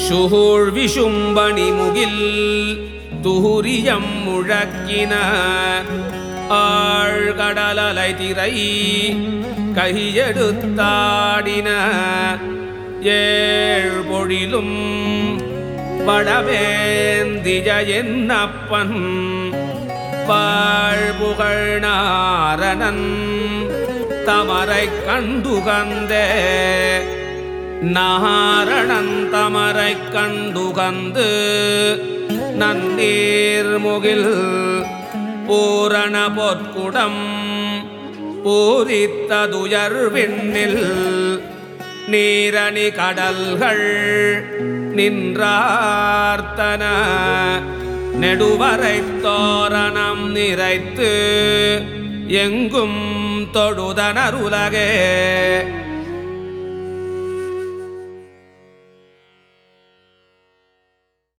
சுகூழ் விஷும்பணி முகில் துஹுரியம் முழக்கின ஆழ்கடலலை திரை கையெடுத்தாடின ஏழ் பொழிலும் வடவேந்திய என்னப்பன் வாழ்புகழ் நாரணன் தமரை கண்டுகந்தே நாரணன் தமரை கண்டுகந்து நன்னீர் முகில் பூரண பொற்குடம் பூரித்ததுயர் விண்ணில் நீரணி கடல்கள் நின்றார்த்தன நெடுவரை தோரணம் நிறைத்து எங்கும் தொழுதனர் உலகே